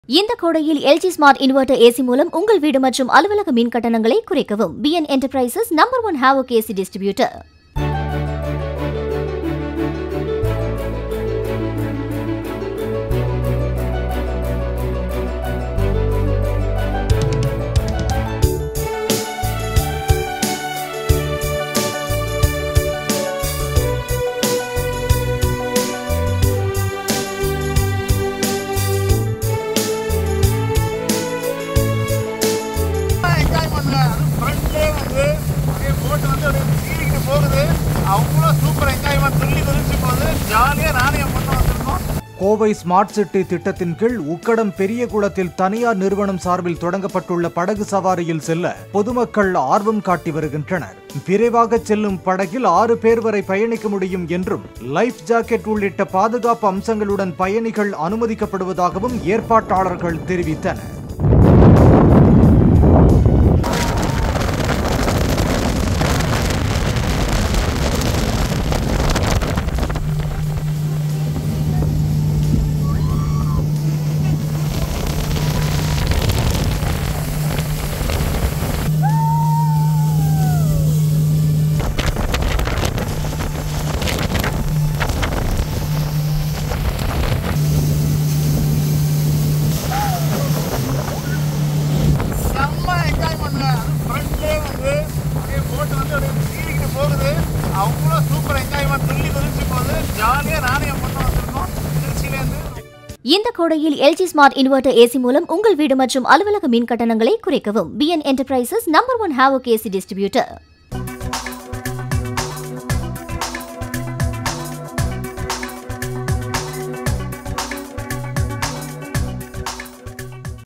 இந்த கோடையில் LG smart inverter AC மூலம் உங்கள் வீடு மற்றும் அலுவலக மின் கட்டணங்களை குறைக்கவும் PN enterprises number one Havoc AC distributor enjoy பண்ணுங்க அதுவும் ஃப்ரண்ட்லேயே வந்து அப்படியே போட்டு வந்து அப்படியே சீரிக்கிட்டு போகுது அவ்வளோ சூப்பர் என்ஜாய்மெண்ட் துள்ளி குதிச்சு போகுது ஜாலியாக நானும் என் பொண்ணு வந்திருக்கோம் கோவை ஸ்மார்ட் சிட்டி திட்டத்தின் கீழ் உக்கடம் பெரியகுளத்தில் தனியார் நிறுவனம் சார்பில் தொடங்கப்பட்டுள்ள படகு சவாரியில் செல்ல பொதுமக்கள் ஆர்வம் காட்டி வருகின்றனர் விரைவாக செல்லும் படகில் ஆறு பேர் வரை பயணிக்க முடியும் என்றும் லைஃப் ஜாக்கெட் உள்ளிட்ட பாதுகாப்பு அம்சங்களுடன் பயணிகள் அனுமதிக்கப்படுவதாகவும் ஏற்பாட்டாளர்கள் தெரிவித்தனர் செம்ம என்ஜாய் பண்ணுங்க அதுவும் ஃப்ரண்ட்லேயே வந்து அப்படியே போட்டு வந்து அப்படியே சீரிக்கிட்டு போகுது அவ்வளோ சூப்பர் என்ஜாய்மெண்ட் துள்ளி குதிச்சு போகுது ஜாலியாக நானும் என் பொண்ணு வந்திருக்கோம் திருச்சியிலேருந்து இந்த கோடையில் எல்ஜி ஸ்மார்ட் இன்வெர்டர் ஏசி மூலம் உங்கள் வீடு மற்றும் அலுவலக மின் கட்டணங்களை குறைக்கவும் PN enterprises number one Havoc AC distributor